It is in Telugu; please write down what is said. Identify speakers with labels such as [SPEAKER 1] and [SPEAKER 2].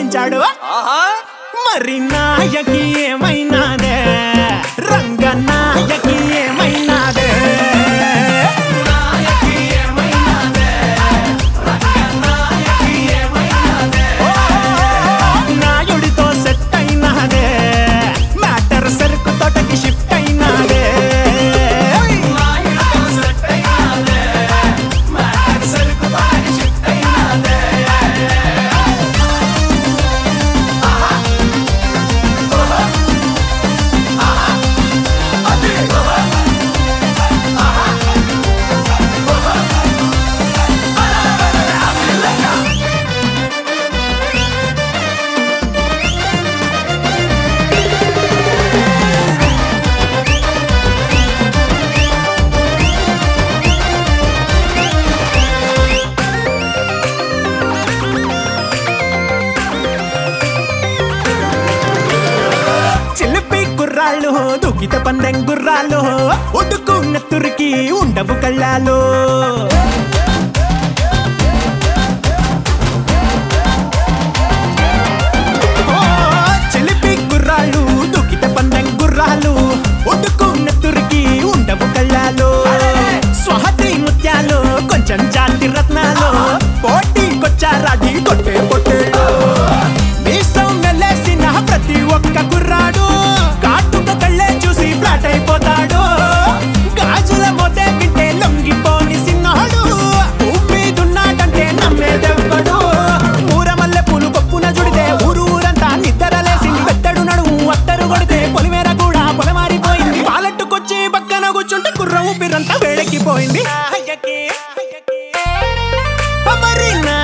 [SPEAKER 1] పెంచాడు
[SPEAKER 2] ఆహా
[SPEAKER 1] మరి నాయకి ఏమైనాదే రంగ నాయకి ఏమైనాదే నాయకి ఏమైనాదే రంగ నాయకి ఏమైనాదే నాయుడితో సెట్ అయినాదే మ్యాటర్ సరుకు తోటకి షిఫ్ట్ అయినాదే నాయుడితో సెట్ అయినాదే మ్యాటర్ సరుకు తోటకి షిఫ్ట్ అయినాదే చిలిపి గుర్రాళ్ళు దుఃఖిత పందెం గుర్రాలు ఉడుకున్న తురికి ఉండవు కళ్ళాలు ఓ, చిలిపి గుర్రాళ్ళు దుఃఖిత పందెం గుర్రాలు ఉడుకున్న తురికి ఉండవు కళ్ళాలు స్వహతి ముత్యాలు కొంచెం జాతి రత్నాలు పోటీకొచ్చారాడి కొట్టే పొట్టేళ్ళు మీసం మెల్లేసిన ప్రతి ఒక్క కుర్రాడు కాటుక కళ్ళే చూసి ఫ్లాట్ అయిపోతాడు గాజుల మోతే వింటే లొంగిపోని సిన్నోడు ఉమ్మీదున్నాడంటే నమ్మేదెవ్వడు ఊరమల్లె పూలు కొప్పున జుడితే ఊరు ఊరంతా నిద్రలేసింది పెద్దడు నడుము అత్తరు కొడితే పొలిమేర కూడా పొలమారిపోయింది పాలెట్టుకొచ్చి పక్కన కూర్చుంటే కుర్ర ఊపిరంతా వేడెక్కిపోయింది మరి నా